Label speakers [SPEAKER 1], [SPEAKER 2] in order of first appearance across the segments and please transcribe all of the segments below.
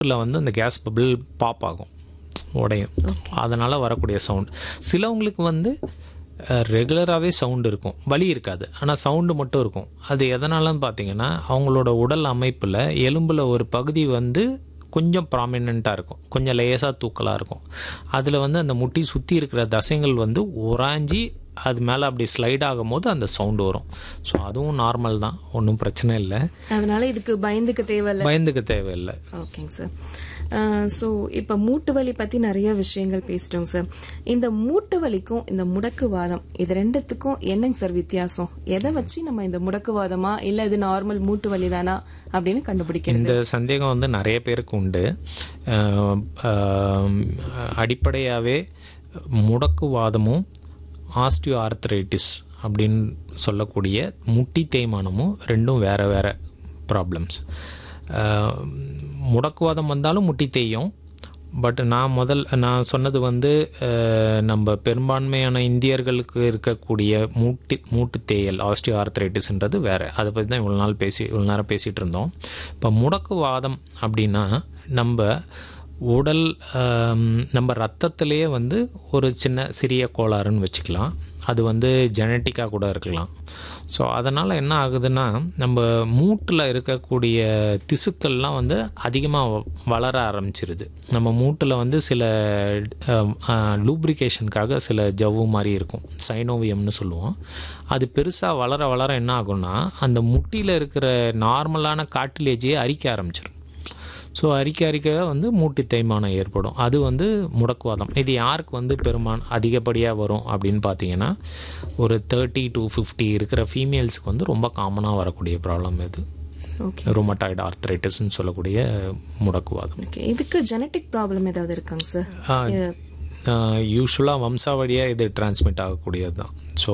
[SPEAKER 1] மூட்டில் வந்து அந்த case bubble pop ஆகும் உடையும் அதனால் வரக்கூடிய சவுண்ட் சிலவங்களுக்கு வந்து ரெகுலராகவே சவுண்டு இருக்கும் வலி இருக்காது ஆனால் சவுண்டு மட்டும் இருக்கும் அது எதனாலன்னு பார்த்தீங்கன்னா அவங்களோட உடல் அமைப்பில் எலும்பில் ஒரு பகுதி வந்து கொஞ்சம் ப்ராமினெண்ட்டாக இருக்கும் கொஞ்சம் லேசாக தூக்கலாக இருக்கும் அதில் வந்து அந்த முட்டி சுற்றி இருக்கிற தசைகள் வந்து உராஞ்சி அது மேலே அப்படி ஸ்லைட் ஆகும்போது அந்த சவுண்டு வரும் ஸோ அதுவும் நார்மல் தான் ஒன்றும் பிரச்சனை இல்லை
[SPEAKER 2] அதனால இதுக்கு பயந்துக்க தேவையில்ல
[SPEAKER 1] பயந்துக்க தேவையில்லை
[SPEAKER 2] ஓகேங்க சார் ஸோ இப்போ மூட்டு வலி பற்றி நிறைய விஷயங்கள் பேசிட்டோங்க சார் இந்த மூட்டு வலிக்கும் இந்த முடக்குவாதம் இது ரெண்டுத்துக்கும் என்னங்க சார் வித்தியாசம் எதை வச்சு நம்ம இந்த முடக்குவாதமா இல்லை இது நார்மல் மூட்டு வலி தானா அப்படின்னு கண்டுபிடிக்கிறது
[SPEAKER 1] இந்த சந்தேகம் வந்து நிறைய பேருக்கு உண்டு அடிப்படையாகவே முடக்குவாதமும் ஆஸ்டியோ ஆர்த்ரைட்டிஸ் அப்படின்னு சொல்லக்கூடிய முட்டி தேய்மானமும் ரெண்டும் வேறு வேறு ப்ராப்ளம்ஸ் முடக்குவாதம் வந்தாலும் முட்டி தேயும் பட் நான் முதல் நான் சொன்னது வந்து அஹ், நம்ம பெரும்பான்மையான இந்தியர்களுக்கு இருக்கக்கூடிய மூட்டி மூட்டு தேயல் ஆஸ்டியோ ஆர்த்ரைட்டிஸ்ன்றது வேறு அதை பற்றி தான் இவ்வளோ நாள் பேசி இவ்வளோ நேரம் பேசிகிட்டு இருந்தோம் இப்போ முடக்குவாதம் அப்படின்னா நம்ம உடல் ஆம், நம்ம ரத்தத்திலேயே வந்து ஒரு சின்ன சிறிய கோளாறுன்னு வச்சுக்கலாம் அது வந்து ஜெனட்டிக்காக கூட இருக்கலாம் ஸோ அதனால் என்ன ஆகுதுன்னா நம்ம மூட்டில் இருக்கக்கூடிய திசுக்கள்லாம் வந்து அதிகமாக வளர ஆரம்பிச்சிருது நம்ம மூட்டில் வந்து சில லூப்ரிகேஷனுக்காக சில ஜவ்வு மாதிரி இருக்கும் சைனோவியம்னு சொல்லுவோம் அது பெருசாக வளர வளர என்ன ஆகும்னா அந்த முட்டியில் இருக்கிற நார்மலான காட்டிலேஜே அரிக்க ஆரம்பிச்சிடும் ஸோ அரிக்க அரிக்க வந்து மூட்டு தேய்மானம் ஏற்படும் அது வந்து முடக்குவாதம் இது யாருக்கு வந்து பெரும்பான் அதிகப்படியாக வரும் அப்படின்னு பார்த்தீங்கன்னா ஒரு தேர்ட்டி டு ஃபிஃப்டி இருக்கிற ஃபீமேல்ஸ்க்கு வந்து ரொம்ப காமனாக வரக்கூடிய ப்ராப்ளம் இது
[SPEAKER 2] ஓகே
[SPEAKER 1] ருமட்டாய்டு ஆர்த்ரைட்டிஸ்ன்னு சொல்லக்கூடிய முடக்குவாதம்
[SPEAKER 2] ஓகே இதுக்கு ஜெனட்டிக் ப்ராப்ளம் ஏதாவது இருக்காங்க சார்
[SPEAKER 1] யூஸ்வலாக வம்சாவழியாக இது டிரான்ஸ்மிட் ஆகக்கூடியது தான் ஸோ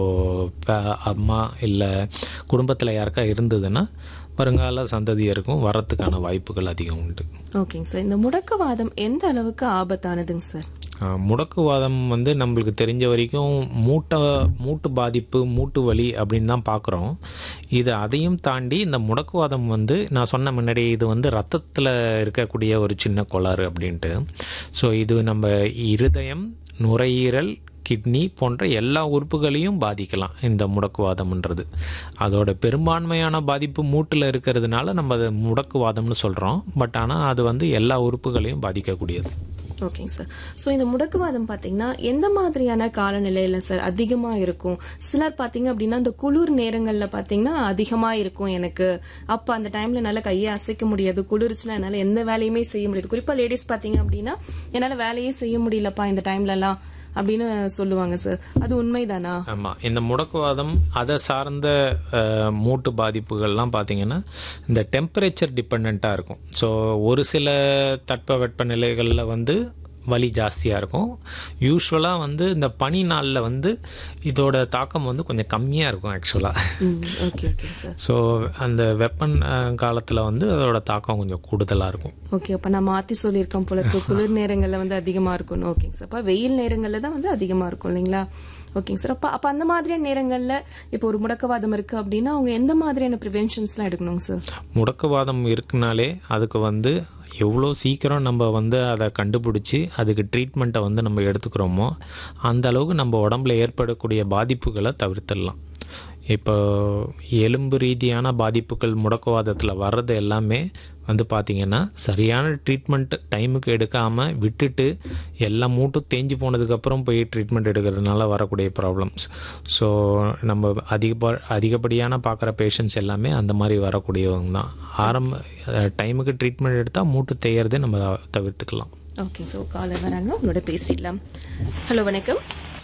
[SPEAKER 1] அம்மா இல்லை குடும்பத்தில் யாருக்கா இருந்ததுன்னா வருங்கால சந்ததியருக்கும் வரத்துக்கான வாய்ப்புகள் அதிகம் உண்டு
[SPEAKER 2] ஓகேங்க சார் இந்த முடக்குவாதம் எந்த அளவுக்கு ஆபத்தானதுங்க சார்
[SPEAKER 1] ஆஹ் முடக்குவாதம் வந்து நம்மளுக்கு தெரிஞ்ச வரைக்கும் மூட்டை மூட்டு பாதிப்பு மூட்டு வலி அப்படின்னு தான் பார்க்குறோம் இது அதையும் தாண்டி இந்த முடக்குவாதம் வந்து நான் சொன்ன முன்னாடி இது வந்து ரத்தத்தில் இருக்கக்கூடிய ஒரு சின்ன கோளாறு அப்படின்ட்டு ஸோ இது நம்ம இருதயம் நுரையீரல் கிட்னி போன்ற எல்லா உறுப்புகளையும் பாதிக்கலாம் இந்த முடக்குவாதம்ன்றது அதோட பெரும்பான்மையான பாதிப்பு மூட்டில் இருக்கிறதுனால நம்ம அதை முடக்குவாதம்னு சொல்கிறோம் பட் ஆனால் அது வந்து எல்லா உறுப்புகளையும் பாதிக்கக்கூடியது
[SPEAKER 2] ஓகேங்க சார் ஸோ இந்த முடக்குவாதம் பார்த்தீங்கன்னா எந்த மாதிரியான காலநிலையில சார் அதிகமா இருக்கும் சிலர் பார்த்தீங்க அப்படின்னா இந்த குளிர் நேரங்கள்ல பார்த்தீங்கன்னா அதிகமா இருக்கும் எனக்கு அப்ப அந்த டைம்ல என்னால கையை அசைக்க முடியாது குளிர்ச்சுன்னா என்னால எந்த வேலையுமே செய்ய முடியாது குறிப்பா லேடிஸ் பார்த்தீங்க அப்படின்னா என்னால வேலையே செய்ய முடியலப்பா இந்த டைம்ல எல்லாம் அப்படின்னு சொல்லுவாங்க சார் அது உண்மைதானா
[SPEAKER 1] ஆமாம் இந்த முடக்குவாதம் அதை சார்ந்த அஹ், மூட்டு பாதிப்புகள்லாம் பார்த்தீங்கன்னா இந்த டெம்பரேச்சர் டிபெண்ட்டாக இருக்கும் ஸோ ஒரு சில தட்பவெட்ப நிலைகளில் வந்து வலி ஜாஸ்தியாக இருக்கும் யூஸ்வலாக வந்து இந்த பனி நாளில் வந்து இதோட தாக்கம் வந்து கொஞ்சம் கம்மியாக இருக்கும் ஆக்சுவலாக
[SPEAKER 2] ஓகே ஓகே சார்
[SPEAKER 1] ஸோ அந்த வெப்பன் காலத்தில் வந்து அதோட தாக்கம் கொஞ்சம் கூடுதலாக இருக்கும்
[SPEAKER 2] ஓகே அப்ப நான் மாத்தி சொல்லியிருக்கோம் போல இருக்கு குளிர் நேரங்கள்ல வந்து அதிகமா இருக்கணும் ஓகேங்க சார் அப்ப வெயில் நேரங்கள்ல தான் வந்து அதிகமா இருக்கும் இல்லைங்களா ஓகேங்க சார் அப்ப அப்ப அந்த மாதிரியான நேரங்கள்ல இப்போ ஒரு முடக்கவாதம் இருக்கு அப்படின்னா அவங்க எந்த மாதிரியான ப்ரிவென்ஷன்ஸ்லாம் எடுக்கணுங்க சார்
[SPEAKER 1] முடக்குவாதம் இருக்குனாலே அதுக்கு வந்து எவ்வளோ சீக்கிரம் நம்ம வந்து அதை கண்டுபிடிச்சி அதுக்கு ட்ரீட்மெண்ட்டை வந்து நம்ம எடுத்துக்கிறோமோ அந்த அளவுக்கு நம்ம உடம்புல ஏற்படக்கூடிய பாதிப்புகளை தவிர்த்திடலாம் இப்போ எலும்பு ரீதியான பாதிப்புகள் முடக்குவாதத்தில் வர்றது எல்லாமே வந்து பார்த்திங்கன்னா சரியான ட்ரீட்மெண்ட் டைமுக்கு எடுக்காமல் விட்டுட்டு எல்லா மூட்டும் தேஞ்சு போனதுக்கப்புறம் போய் ட்ரீட்மெண்ட் எடுக்கிறதுனால வரக்கூடிய ப்ராப்ளம்ஸ் ஸோ நம்ம அதிக அதிகப்படியான பார்க்குற பேஷண்ட்ஸ் எல்லாமே அந்த மாதிரி வரக்கூடியவங்க தான் ஆரம்ப டைமுக்கு ட்ரீட்மெண்ட் எடுத்தால் மூட்டு தேயறதே நம்ம தவிர்த்துக்கலாம்
[SPEAKER 2] ஓகே ஸோ காலர் வராங்க உங்களோட பேசிடலாம் ஹலோ வணக்கம்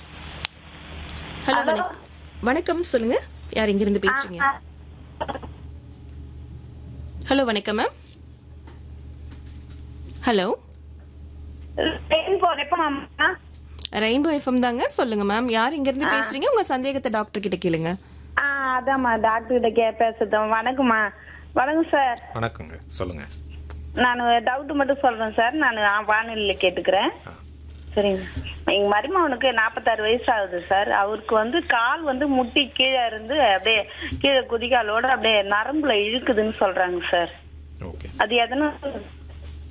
[SPEAKER 2] ஹலோ வணக்கம் வணக்கம் சொல்லுங்க யார் இங்கிருந்து பேசுறீங்க ஹலோ வணக்கம் மேம் ஹலோ
[SPEAKER 3] ரெயின்போ ரெப்பமாம்மா
[SPEAKER 2] ரெயின்போ எஃப்எம் தாங்க சொல்லுங்க மேம் யார் இங்க இருந்து பேசுறீங்க உங்க சந்தேகத்தை டாக்டர் கிட்ட கேளுங்க
[SPEAKER 3] ஆ அதாம்மா டாக்டர் கிட்ட கே பேசுறோம் வணக்கம்மா வணக்கம் சார்
[SPEAKER 1] வணக்கங்க சொல்லுங்கள்
[SPEAKER 3] நான் டவுட் மட்டும் சொல்றேன் சார் நான் வானொலியில் கேட்டுக்கிறேன் சரிங்க எங்க மருமகனுக்கு நாற்பத்தாறு வயசு ஆகுது சார் அவருக்கு வந்து கால் வந்து முட்டி கீழே இருந்து அப்படியே கீழே குதிகாலோட அப்படியே நரம்புல இழுக்குதுன்னு சொல்றாங்க சார்
[SPEAKER 1] ஓகே
[SPEAKER 3] அது எதனா